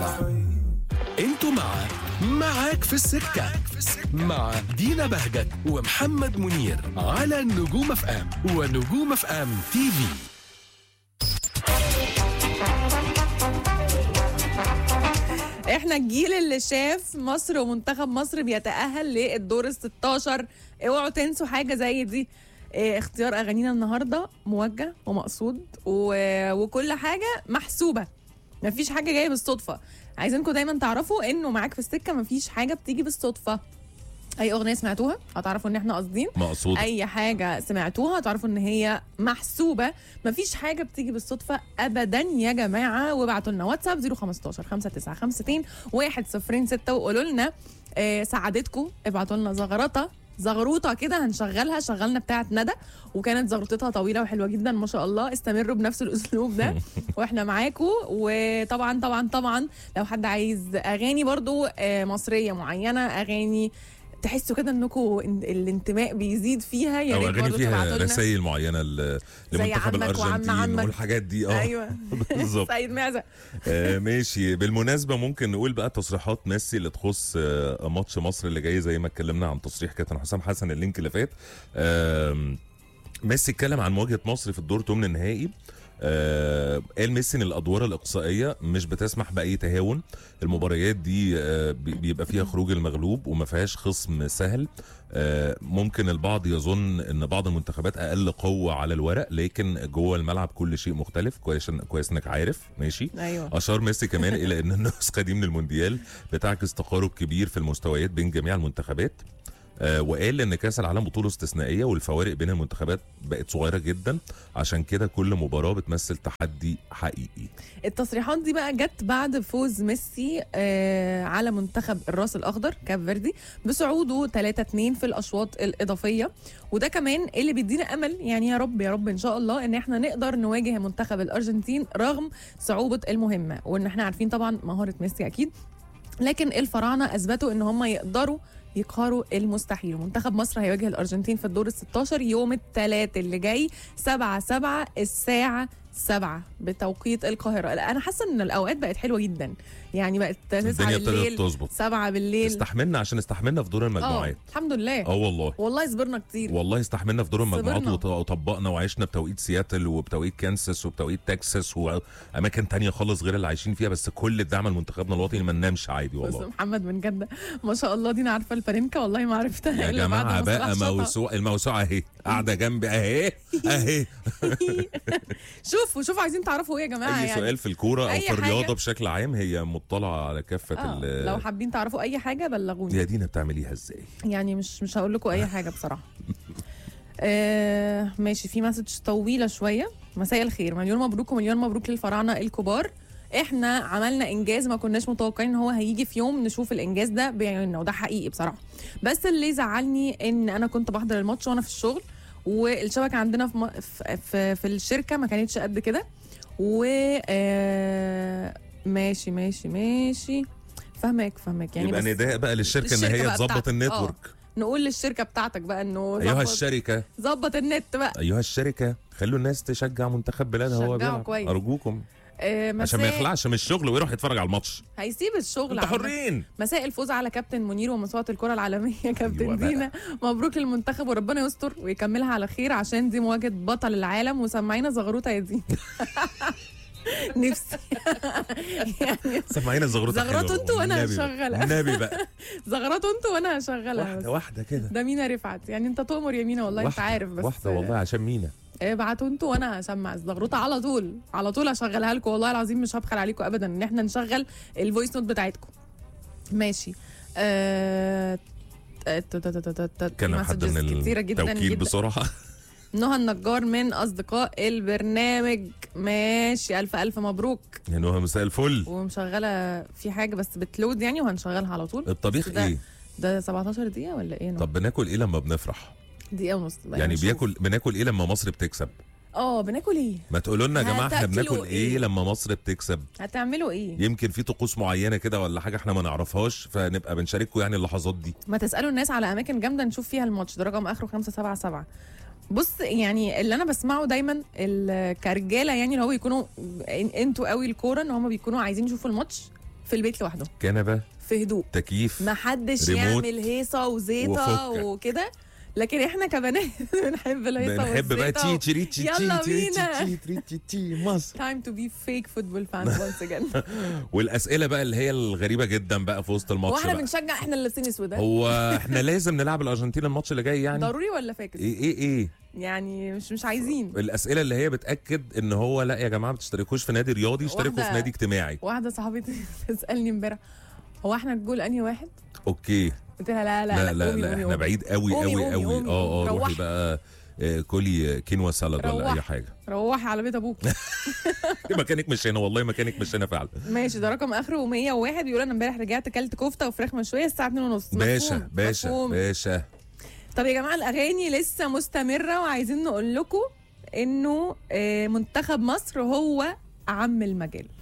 يولع انتوا مع معاك في السكة مع دينا بهجت ومحمد منير على نجوم اف ام ونجوم اف ام تي في احنا الجيل اللي شاف مصر ومنتخب مصر بيتأهل للدور ال 16 اوعوا تنسوا حاجة زي دي اه اختيار اغانينا النهارده موجه ومقصود و... وكل حاجه محسوبه مفيش حاجه جايه بالصدفه عايزينكم دايما تعرفوا انه معاك في السكه مفيش حاجه بتيجي بالصدفه اي اغنيه سمعتوها هتعرفوا ان احنا قاصدين مقصود اي حاجه سمعتوها هتعرفوا ان هي محسوبه مفيش حاجه بتيجي بالصدفه ابدا يا جماعه وابعتوا لنا واتساب 015 5952 106 وقولوا لنا آه سعادتكم ابعتوا لنا زغرطه زغروطه كده هنشغلها شغلنا بتاعه ندى وكانت زغروطتها طويله وحلوه جدا ما شاء الله استمروا بنفس الاسلوب ده واحنا معاكم وطبعا طبعا طبعا لو حد عايز اغاني برضو آه، مصريه معينه اغاني تحسوا كده انكم الانتماء بيزيد فيها يا او ريت اغاني برضو فيها تبعتوا لنا رسائل معينه ل- زي لمنتخب عمك وعم الارجنتين عمك. والحاجات دي اه ايوه بالظبط سيد معزه آه ماشي بالمناسبه ممكن نقول بقى تصريحات ميسي اللي تخص آه ماتش مصر اللي جاي زي ما اتكلمنا عن تصريح كابتن حسام حسن اللينك اللي فات آه ميسي اتكلم عن مواجهه مصر في الدور ثمن النهائي آه قال ميسي ان الادوار الاقصائيه مش بتسمح باي تهاون المباريات دي آه بي- بيبقى فيها خروج المغلوب وما فيهاش خصم سهل آه ممكن البعض يظن ان بعض المنتخبات اقل قوه على الورق لكن جوه الملعب كل شيء مختلف كويس كويس انك عارف ماشي ايوه اشار ميسي كمان الى ان النسخه دي من المونديال بتعكس تقارب كبير في المستويات بين جميع المنتخبات آه وقال ان كاس العالم بطوله استثنائيه والفوارق بين المنتخبات بقت صغيره جدا عشان كده كل مباراه بتمثل تحدي حقيقي التصريحات دي بقى جت بعد فوز ميسي آه على منتخب الراس الاخضر كاب فيردي بصعوده 3 2 في الاشواط الاضافيه وده كمان اللي بيدينا امل يعني يا رب يا رب ان شاء الله ان احنا نقدر نواجه منتخب الارجنتين رغم صعوبه المهمه وان احنا عارفين طبعا مهاره ميسي اكيد لكن الفراعنه اثبتوا ان هم يقدروا يقهروا المستحيل منتخب مصر هيواجه الارجنتين في الدور ال 16 يوم الثلاث اللي جاي 7 7 الساعه 7 بتوقيت القاهره لا، انا حاسه ان الاوقات بقت حلوه جدا يعني بقت 9 الدنيا ابتدت بالليل تظبط 7 بالليل استحملنا عشان استحملنا في دور اه المجموعات الحمد لله اه والله والله صبرنا كتير والله استحملنا في دور المجموعات صبرنا. وط- وطبقنا وعشنا بتوقيت سياتل وبتوقيت كانساس وبتوقيت تكساس واماكن تانية خالص غير اللي عايشين فيها بس كل الدعم لمنتخبنا الوطني ما ننامش عادي بس والله محمد من جده ما شاء الله دينا عارفه الفرنكه والله ما عرفتها يا إلا بعد جماعه ما بقى صلاح شاطها. موسوعه الموسوعه اهي قاعده جنبي اهي اهي شوفوا شوفوا عايزين تعرفوا ايه يا جماعه اي يعني سؤال في الكوره او أي في حاجة. الرياضه بشكل عام هي مطلعه على كافه آه ال لو حابين تعرفوا اي حاجه بلغوني يا دينا بتعمليها ازاي يعني مش مش هقول لكم اي حاجه بصراحه آه ماشي في مسج طويله شويه مساء الخير مليون مبروك ومليون مبروك للفراعنه الكبار احنا عملنا انجاز ما كناش متوقعين ان هو هيجي في يوم نشوف الانجاز ده بعيوننا وده حقيقي بصراحه بس اللي زعلني ان انا كنت بحضر الماتش وانا في الشغل والشبكه عندنا في م- في, في, في الشركه ما كانتش قد كده و آه ماشي ماشي ماشي فاهمك فاهمك يعني يبقى بس نداء بقى للشركه ان الشركة هي بقى تظبط بتاعتك. النتورك نقول للشركه بتاعتك بقى انه ايها ظبط- الشركه ظبط النت بقى ايها الشركه خلوا الناس تشجع منتخب بلادها هو شجعوا بيلعب كويس. ارجوكم آه عشان ما مساء يخلعش من الشغل ويروح يتفرج على الماتش هيسيب الشغل انتوا عامة. حرين مساء الفوز على كابتن منير ومسوعة الكرة العالمية كابتن أيوة بقى. دينا مبروك للمنتخب وربنا يستر ويكملها على خير عشان دي مواجهة بطل العالم وسمعينا زغروطة يا دي نفسي يعني سمعينا الزغروطه زغروطة حلوة. انتوا وأنا والنبي بقى. هشغلها. النبي بقى زغرطوا انتوا وانا هشغلها بس واحده واحده كده ده مينا رفعت يعني انت تؤمر يا مينا والله انت واحدة- عارف بس واحده والله عشان مينا ابعتوا انتوا وانا هسمع الزغروطه على طول على طول هشغلها لكم والله العظيم مش هبخل عليكم ابدا ان احنا نشغل الفويس نوت بتاعتكم ماشي آه... ت- ت- ت- ت- ت- ت- كان حد messages من كتيره جدا التوكيل جدا بسرعه نهى النجار من اصدقاء البرنامج ماشي الف الف مبروك يعني هو مساء الفل ومشغله في حاجه بس بتلود يعني وهنشغلها على طول الطبيخ بس ده- ايه ده 17 دقيقه ولا ايه طب بناكل ايه لما بنفرح دقيقه ونص بقى يعني نشوف. بياكل بناكل ايه لما مصر بتكسب اه بناكل ايه ما تقولوا لنا يا جماعه احنا هتاكلوا بناكل ايه إيه؟ لما مصر بتكسب هتعملوا ايه يمكن في طقوس معينه كده ولا حاجه احنا ما نعرفهاش فنبقى بنشارككم يعني اللحظات دي ما تسالوا الناس على اماكن جامده نشوف فيها الماتش ده رقم اخره 577 بص يعني اللي انا بسمعه دايما ال- كرجاله يعني اللي هو بيكونوا إن- انتوا قوي الكوره ان هم بيكونوا عايزين يشوفوا الماتش في البيت لوحده كنبه في هدوء تكييف ما حدش ريموت يعمل هيصه وزيطه وفكك. وكده لكن احنا كبنات بنحب الهيصه بنحب بقى تي والزيطه تشي تشي يلا تشي بينا. تشي تشي تشي تشي مصر time to be fake football fans once again والاسئله بقى اللي هي الغريبه جدا بقى في وسط هو الماتش احنا بقى بنشجع احنا اللي لابسين اسود ها؟ هو احنا لازم نلعب الارجنتين الماتش اللي جاي يعني ضروري ولا فاكس ايه ايه ايه يعني مش مش عايزين الاسئله اللي هي بتاكد ان هو لا يا جماعه ما تشتركوش في نادي رياضي اشتركوا واحدة- في نادي اجتماعي واحده صاحبتي تسالني امبارح هو احنا الجول انهي واحد اوكي قلت لها لا لا لا لا قومي لا قومي احنا قومي. بعيد قوي قومي قوي قومي قوي قومي اه اه روحي روحي. بقى آه، كلي كينوا سالاد ولا روحي. اي حاجه روحي على بيت ابوك مكانك مش هنا والله مكانك مش هنا فعلا ماشي ده رقم اخره 101 بيقول انا امبارح رجعت اكلت كفته وفراخ مشويه الساعه 2 ونص باشا باشا باشا طب يا جماعه الاغاني لسه مستمره وعايزين نقول لكم انه آه، منتخب مصر هو عم المجال